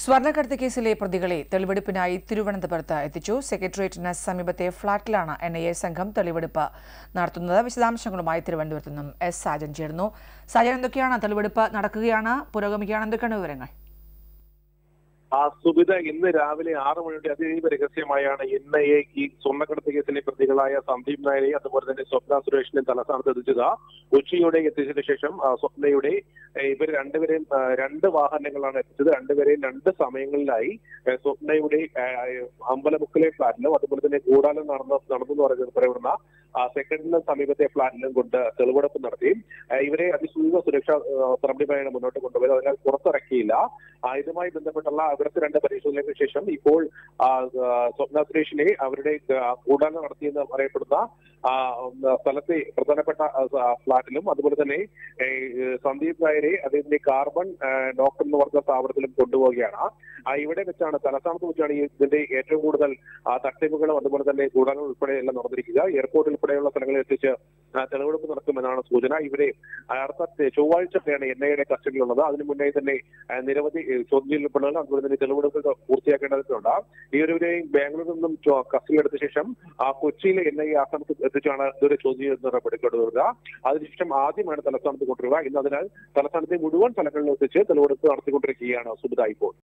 സ്വർണ്ണക്കടത്ത് കേസിലെ പ്രതികളെ തെളിവെടുപ്പിനായി തിരുവനന്തപുരത്ത് എത്തിച്ചു സെക്രട്ടേറിയറ്റിന് സമീപത്തെ ഫ്ളാറ്റിലാണ് എൻ ഐ എ സംഘം തെളിവെടുപ്പ് നടത്തുന്നത് വിശദാംശങ്ങളുമായി തിരുവനന്തപുരത്ത് നിന്നും എസ് സാജൻ ചേർന്നു സാജൻ എന്തൊക്കെയാണ് തെളിവെടുപ്പ് നടക്കുകയാണ് പുരോഗമിക്കുകയാണ് എന്തൊക്കെയാണ് വിവരങ്ങൾ ആ സുബിത ഇന്ന് രാവിലെ ആറ് മണിയുടെ അതീവ രഹസ്യമായാണ് എൻ ഐ എ ഈ സ്വർണ്ണക്കടത്ത് കേസിലെ പ്രതികളായ സന്ദീപ് നായരെയും അതുപോലെ തന്നെ സ്വപ്ന സുരേഷിനെയും തലസ്ഥാനത്ത് എത്തിച്ചത് ഉച്ചയോടെ എത്തിച്ചതിന് ശേഷം ആ, സ്വപ്നയുടെ ഏ, ഇവർ രണ്ടുപേരെയും ആ, രണ്ട് വാഹനങ്ങളാണ് എത്തിച്ചത് രണ്ടുപേരെയും രണ്ട് സമയങ്ങളിലായി ഏ, സ്വപ്നയുടെ ഏ, അമ്പലമുക്കിലെ ഫ്ളാറ്റിലും അതുപോലെ തന്നെ കൂടാലും നടന്ന നടന്നു പറയുന്നത് പറയുന്ന സെക്രട്ടറിയുടെ സമീപത്തെ ഫ്ളാറ്റിലും കൊണ്ട് തെളിവെടുപ്പ് നടത്തി ആ, ഇവരെ അതിസൂക്ഷ്മ സുരക്ഷാ നടപടിയാണ് മുന്നോട്ട് കൊണ്ടുപോയത് അതിനാൽ പുറത്തിറക്കിയില്ല ആ, ഇതുമായി ബന്ധപ്പെട്ടുള്ള അവർക്ക് രണ്ട് പരിശോധനയ്ക്ക് ശേഷം ഇപ്പോൾ ആ, ആ, സ്വപ്ന സുരേഷിനെ അവരുടെ ആ, കൂടാരം നടത്തിയെന്ന് പറയപ്പെടുന്ന ആ, ഉം, സ്ഥലത്തെ പ്രധാനപ്പെട്ട ആ, ആ, ഫ്ളാറ്റിലും അതുപോലെ തന്നെ ഏ, സന്ദീപ് നായരെ അദ്ദേഹത്തിന്റെ കാർബൺ ആ, ഡോക്ടർ എന്ന് പറഞ്ഞ സ്ഥാപനത്തിലും കൊണ്ടുപോവുകയാണ് ആ, ഇവിടെ വെച്ചാണ് തലസ്ഥാനത്ത് വെച്ചാണ് ഈ ഇതിന്റെ ഏറ്റവും കൂടുതൽ ആ, തട്ടിപ്പുകളും അതുപോലെ തന്നെ കൂടാരം ഉൾപ്പെടെ എല്ലാം നടന്നിരിക്കുക എയർപോർട്ട് ഉൾപ്പെടെയുള്ള സ്ഥലങ്ങളിൽ എത്തിച്ച് ആ, തെളിവെടുപ്പ് നടക്കുമെന്നാണ് സൂചന ഇവരെ ആ, അടുത്ത ചൊവ്വാഴ്ചയാണ് എൻ ഐയുടെ കസ്റ്റഡിയിലുള്ളത് അതിനു മുന്നേ തന്നെ ആ, നിരവധി ഏ, ചോദ്യം ചെയ്യപ്പെടുന്നത് അതുപോലെ തന്നെ തെളിവെടുപ്പ് പൂർത്തിയാക്കേണ്ടതുണ്ട് ഈ ഒരുവരെയും ബാംഗ്ലൂരിൽ നിന്നും ചോ- കസ്റ്റഡിയിലെടുത്ത ശേഷം ആ കൊച്ചിയിലെ എൻ ഐ ആസ്ഥാനത്ത് എത്തിച്ചാണ് ഇതൊരു ചോദ്യം ചെയ്യുന്ന നടപടിക്കൊണ്ട് വരിക അതിനുശേഷം ആദ്യമാണ് തലസ്ഥാനത്ത് കൊണ്ടുവരിക ഇന്ന് അതിനാൽ തലസ്ഥാനത്തെ മുഴുവൻ സ്ഥലങ്ങളിലും എത്തിച്ച് തെളിവെടുപ്പ് നടത്തിക്കൊണ്ടിരിക്കുകയാണ് സുബിത ഇപ്പോൾ